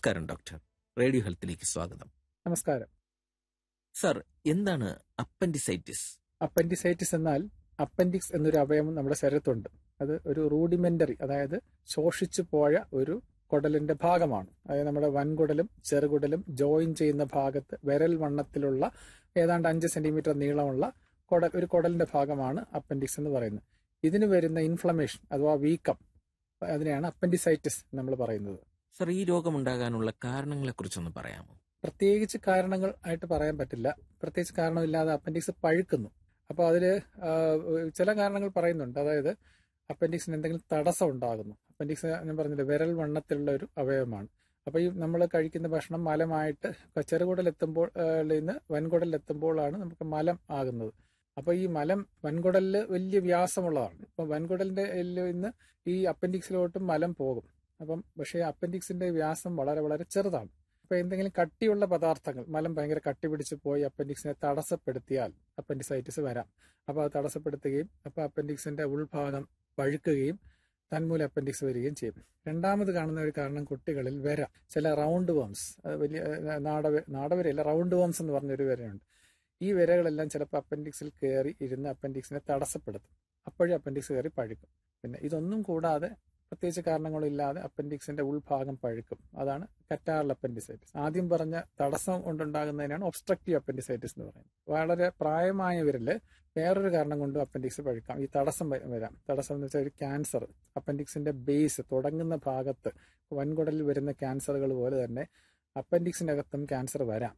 നമസ്കാരം doctor radio ഹെൽത്തിലേക്ക് സ്വാഗതം നമസ്കാരം സർ എന്താണ് അപ്പൻഡിസൈറ്റിസ് അപ്പൻഡിസൈറ്റിസ് എന്നാൽ അപ്പൻഡിക്സ് എന്നൊരു അവയവം നമ്മുടെ ശരീരത്തുണ്ട് അത് ഒരു റൂഡിമെന്ററി അതായത് ശോഷിച്ചു പോയ ഒരു കുടലിന്റെ ഭാഗമാണ് അതായത് നമ്മുടെ വൻകുടലും ചെറുകുടലും ജോയിൻ ചെയ്യുന്ന ഭാഗത്ത് വിരൽ വണ്ണത്തിലുള്ള ഏതാണ്ട് അഞ്ച് സെന്റിമീറ്റർ നീളമുള്ള കുടൽ ഒരു കുടലിന്റെ ഭാഗമാണ് അപ്പൻഡിക്സ് എന്ന് പറയുന്നത് ഇതിന് വരുന്ന ഇൻഫ്ലമേഷൻ അഥവാ വീക്കം അതിനെയാണ് അപ്പൻഡിസൈറ്റിസ് നമ്മൾ പറയുന്നത് സർ ഈ രോഗമുണ്ടാകാനുള്ള കാരണങ്ങളെക്കുറിച്ചൊന്ന് പറയാമോ പ്രത്യേകിച്ച് കാരണങ്ങൾ ആയിട്ട് പറയാൻ പറ്റില്ല പ്രത്യേകിച്ച് കാരണമില്ലാതെ അപ്പൻഡിക്സ് പഴുക്കുന്നു അപ്പോൾ അതിൽ ചില കാരണങ്ങൾ പറയുന്നുണ്ട് അതായത് അപ്പൻഡിക്സിന് എന്തെങ്കിലും തടസ്സം ഉണ്ടാകുന്നു അപ്പൻഡിക്സ് ഞാൻ പറഞ്ഞില്ല വിരൽ വണ്ണത്തിലുള്ള ഒരു അവയവമാണ് അപ്പോൾ ഈ നമ്മൾ കഴിക്കുന്ന ഭക്ഷണം മലമായിട്ട് ചെറുകുടലെത്തുമ്പോൾ നിന്ന് വൻകുടലിലെത്തുമ്പോഴാണ് നമുക്ക് മലം ആകുന്നത് അപ്പോൾ ഈ മലം വൻകുടലിൽ വലിയ വ്യാസമുള്ളതാണ് അപ്പോൾ വൻകുടലിന്റെ നിന്ന് ഈ അപ്പൻഡിക്സിലോട്ടും മലം പോകും അപ്പം പക്ഷേ അപ്പൻഡിക്സിന്റെ വ്യാസം വളരെ വളരെ ചെറുതാണ് അപ്പൊ എന്തെങ്കിലും കട്ടിയുള്ള പദാർത്ഥങ്ങൾ മലം ഭയങ്കര കട്ടി പിടിച്ച് പോയി അപ്പൻഡിക്സിനെ തടസ്സപ്പെടുത്തിയാൽ അപ്പൻഡിസൈറ്റിസ് വരാം അപ്പോൾ അത് തടസ്സപ്പെടുത്തുകയും അപ്പോൾ അപ്പൻഡിക്സിന്റെ ഉൾഭാഗം പഴുക്കുകയും തന്മൂലം അപ്പൻഡിക്സ് വരികയും ചെയ്യും രണ്ടാമത് കാണുന്ന ഒരു കാരണം കുട്ടികളിൽ വര ചില റൗണ്ട് വേംസ് വലിയ നാടവ നാടവരയല്ല റൗണ്ട് വേംസ് എന്ന് പറഞ്ഞൊരു വരയുണ്ട് ഈ വരകളെല്ലാം ചിലപ്പോൾ അപ്പൻഡിക്സിൽ കയറി ഇരുന്ന് അപ്പൻഡിക്സിനെ തടസ്സപ്പെടുത്തും അപ്പോഴും അപ്പൻഡിക്സ് കയറി പഴുക്കും പിന്നെ ഇതൊന്നും കൂടാതെ പ്രത്യേകിച്ച് കാരണങ്ങളില്ലാതെ അപ്പൻഡിക്സിന്റെ ഉൾഭാഗം പഴുക്കും അതാണ് കറ്റാറൽ അപ്പൻഡിസൈറ്റിസ് ആദ്യം പറഞ്ഞ തടസ്സം കൊണ്ടുണ്ടാകുന്നതിനാണ് ഒബ്സ്ട്രക്റ്റീവ് അപ്പൻഡിസൈറ്റിസ് എന്ന് പറയുന്നത് വളരെ പ്രായമായവരിൽ വേറൊരു കാരണം കൊണ്ട് അപ്പൻഡിക്സ് പഴുക്കാം ഈ തടസ്സം വരാം തടസ്സം എന്ന് വെച്ചാൽ ഒരു ക്യാൻസർ അപ്പൻഡിക്സിന്റെ ബേസ് തുടങ്ങുന്ന ഭാഗത്ത് വൻകുടലിൽ വരുന്ന ക്യാൻസറുകൾ പോലെ തന്നെ അപ്പൻഡിക്സിനകത്തും ക്യാൻസർ വരാം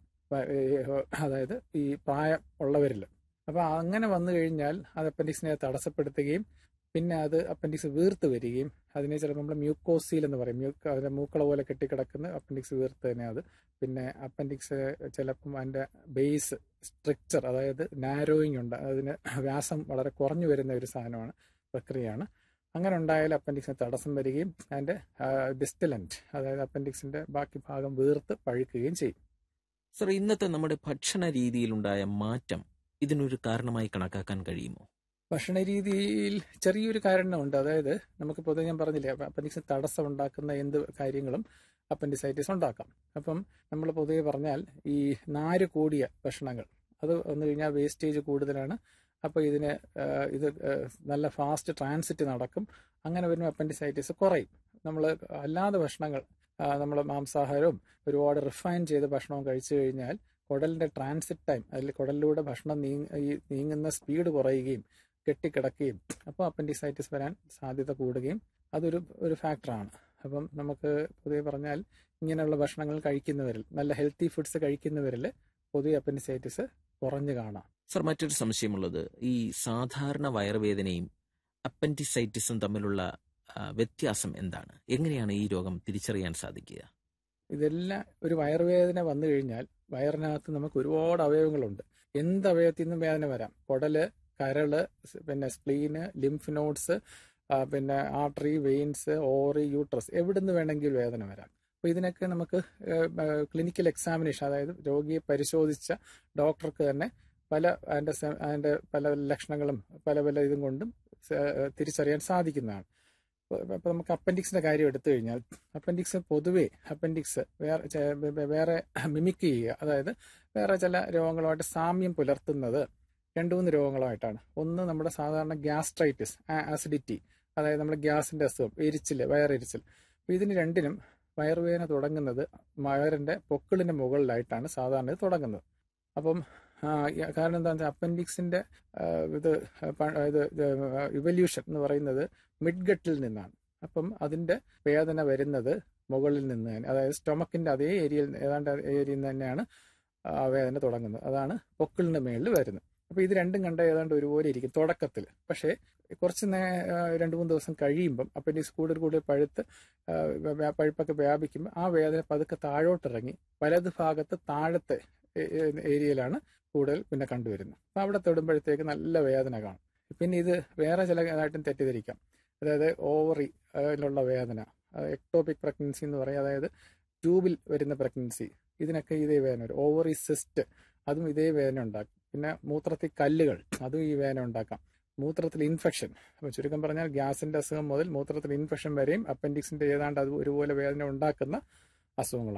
അതായത് ഈ പ്രായം ഉള്ളവരിൽ അപ്പൊ അങ്ങനെ വന്നു കഴിഞ്ഞാൽ അത് അപ്പൻഡിക്സിനെ തടസ്സപ്പെടുത്തുകയും പിന്നെ അത് അപ്പൻഡിക്സ് വീർത്ത് വരികയും അതിനെ ചിലപ്പോൾ നമ്മൾ മ്യൂക്കോസീൽ എന്ന് പറയും മ്യൂക്ക അതിന്റെ മൂക്കള പോലെ കെട്ടിക്കിടക്കുന്ന അപ്പൻഡിക്സ് വീർത്ത് തന്നെ അത് പിന്നെ അപ്പൻഡിക്സ് ചിലപ്പം അതിന്റെ ബേസ് സ്ട്രക്ചർ അതായത് നാരോയിങ് ഉണ്ട് അതിന് വ്യാസം വളരെ കുറഞ്ഞു വരുന്ന ഒരു സാധനമാണ് പ്രക്രിയയാണ് അങ്ങനെ ഉണ്ടായാൽ അപ്പൻഡിക്സിന് തടസ്സം വരികയും അതിന്റെ ഡിസ്റ്റലന്റ് അതായത് അപ്പൻഡിക്സിന്റെ ബാക്കി ഭാഗം വീർത്ത് പഴുക്കുകയും ചെയ്യും സർ ഇന്നത്തെ നമ്മുടെ ഭക്ഷണ രീതിയിലുണ്ടായ മാറ്റം ഇതിനൊരു കാരണമായി കണക്കാക്കാൻ കഴിയുമോ ഭക്ഷണ രീതിയിൽ ചെറിയൊരു കാരണമുണ്ട് അതായത് നമുക്ക് പൊതുവെ ഞാൻ പറഞ്ഞില്ലേ അപ്പൻഡിക്സ് തടസ്സം ഉണ്ടാക്കുന്ന എന്ത് കാര്യങ്ങളും അപ്പൻഡിസൈറ്റിസ് ഉണ്ടാക്കാം അപ്പം നമ്മൾ പൊതുവെ പറഞ്ഞാൽ ഈ നാര് കൂടിയ ഭക്ഷണങ്ങൾ അത് വന്നു കഴിഞ്ഞാൽ വേസ്റ്റേജ് കൂടുതലാണ് അപ്പോൾ ഇതിന് ഇത് നല്ല ഫാസ്റ്റ് ട്രാൻസിറ്റ് നടക്കും അങ്ങനെ വരുമ്പോൾ അപ്പൻഡിസൈറ്റിസ് കുറയും നമ്മൾ അല്ലാതെ ഭക്ഷണങ്ങൾ നമ്മൾ മാംസാഹാരവും ഒരുപാട് റിഫൈൻ ചെയ്ത ഭക്ഷണവും കഴിച്ചു കഴിഞ്ഞാൽ കുടലിന്റെ ട്രാൻസിറ്റ് ടൈം അതിൽ കുടലിലൂടെ ഭക്ഷണം നീങ്ങ ഈ നീങ്ങുന്ന സ്പീഡ് കുറയുകയും കെട്ടിക്കിടക്കുകയും അപ്പോൾ അപ്പൻഡിസൈറ്റിസ് വരാൻ സാധ്യത കൂടുകയും അതൊരു ഒരു ഫാക്ടറാണ് അപ്പം നമുക്ക് പൊതുവെ പറഞ്ഞാൽ ഇങ്ങനെയുള്ള ഭക്ഷണങ്ങൾ കഴിക്കുന്നവരിൽ നല്ല ഹെൽത്തി ഫുഡ്സ് കഴിക്കുന്നവരിൽ പൊതുവെ അപ്പൻഡിസൈറ്റിസ് കുറഞ്ഞു കാണാം സർ മറ്റൊരു സംശയമുള്ളത് ഈ സാധാരണ വയറുവേദനയും അപ്പൻഡിസൈറ്റിസും തമ്മിലുള്ള വ്യത്യാസം എന്താണ് എങ്ങനെയാണ് ഈ രോഗം തിരിച്ചറിയാൻ സാധിക്കുക ഇതെല്ലാം ഒരു വയറുവേദന വന്നു കഴിഞ്ഞാൽ വയറിനകത്ത് നമുക്ക് ഒരുപാട് അവയവങ്ങളുണ്ട് എന്ത് അവയവത്തിൽ നിന്നും വേദന വരാം കുടല് കരള് പിന്നെ സ്പ്ലീന് ലിംഫ് നോഡ്സ് പിന്നെ ആർട്ടറി വെയിൻസ് ഓറി യൂട്രസ് എവിടുന്ന് വേണമെങ്കിലും വേദന വരാം അപ്പോൾ ഇതിനൊക്കെ നമുക്ക് ക്ലിനിക്കൽ എക്സാമിനേഷൻ അതായത് രോഗിയെ പരിശോധിച്ച ഡോക്ടർക്ക് തന്നെ പല അതിൻ്റെ അതിൻ്റെ പല ലക്ഷണങ്ങളും പല പല ഇതും കൊണ്ടും തിരിച്ചറിയാൻ സാധിക്കുന്നതാണ് അപ്പോൾ നമുക്ക് അപ്പൻഡിക്സിന്റെ കാര്യം എടുത്തു കഴിഞ്ഞാൽ അപ്പൻഡിക്സ് പൊതുവേ അപ്പൻഡിക്സ് വേറെ വേറെ മിമിക് ചെയ്യുക അതായത് വേറെ ചില രോഗങ്ങളുമായിട്ട് സാമ്യം പുലർത്തുന്നത് രണ്ടു മൂന്ന് രോഗങ്ങളുമായിട്ടാണ് ഒന്ന് നമ്മുടെ സാധാരണ ഗ്യാസ്ട്രൈറ്റിസ് ആസിഡിറ്റി അതായത് നമ്മുടെ ഗ്യാസിന്റെ അസുഖം എരിച്ചിൽ വയറെരിച്ചിൽ അപ്പോൾ ഇതിന് രണ്ടിനും വയറുവേദന തുടങ്ങുന്നത് വയറിന്റെ പൊക്കിളിന്റെ മുകളിലായിട്ടാണ് സാധാരണ ഇത് തുടങ്ങുന്നത് അപ്പം കാരണം എന്താണെന്ന് വെച്ചാൽ അപ്പൻഡിക്സിന്റെ ഇത് ഇത് ഇവല്യൂഷൻ എന്ന് പറയുന്നത് മിഡ്ഗട്ടിൽ നിന്നാണ് അപ്പം അതിന്റെ വേദന വരുന്നത് മുകളിൽ നിന്ന് തന്നെ അതായത് സ്റ്റൊമക്കിന്റെ അതേ ഏരിയയിൽ ഏതാണ്ട് ഏരിയയിൽ തന്നെയാണ് വേദന തുടങ്ങുന്നത് അതാണ് പൊക്കിളിന്റെ മേളിൽ വരുന്നത് അപ്പൊ ഇത് രണ്ടും കണ്ട ഏതാണ്ട് ഒരുപോലെ ഇരിക്കും തുടക്കത്തിൽ പക്ഷേ കുറച്ച് നേ രണ്ട് മൂന്ന് ദിവസം കഴിയുമ്പം അപ്പൻഡിക്സ് കൂടുതൽ കൂടുതൽ പഴുത്ത് പഴുപ്പൊക്കെ വ്യാപിക്കുമ്പോൾ ആ വേദന പതുക്കെ താഴോട്ടിറങ്ങി വലത് ഭാഗത്ത് താഴത്തെ ഏരിയയിലാണ് കൂടുതൽ പിന്നെ കണ്ടുവരുന്നത് അപ്പം അവിടെ തൊടുമ്പോഴത്തേക്ക് നല്ല വേദന കാണും പിന്നെ ഇത് വേറെ ചില ഇതായിട്ടും തെറ്റിദ്ധരിക്കാം അതായത് ഓവറിലുള്ള വേദന എക്ടോപിക് പ്രഗ്നൻസി എന്ന് പറയും അതായത് ട്യൂബിൽ വരുന്ന പ്രഗ്നൻസി ഇതിനൊക്കെ ഇതേ വേദന വരും ഓവറി സിസ്റ്റ് അതും ഇതേ വേദന ഉണ്ടാക്കും പിന്നെ മൂത്രത്തിൽ കല്ലുകൾ അതും ഈ വേദന ഉണ്ടാക്കാം മൂത്രത്തിൽ ഇൻഫെക്ഷൻ അപ്പോൾ ചുരുക്കം പറഞ്ഞാൽ ഗ്യാസിന്റെ അസുഖം മുതൽ മൂത്രത്തിൽ ഇൻഫെക്ഷൻ വരെയും അപ്പൻഡിക്സിന്റെ ഏതാണ്ട് അത് ഒരുപോലെ വേദന ഉണ്ടാക്കുന്ന അസുഖങ്ങളാണ്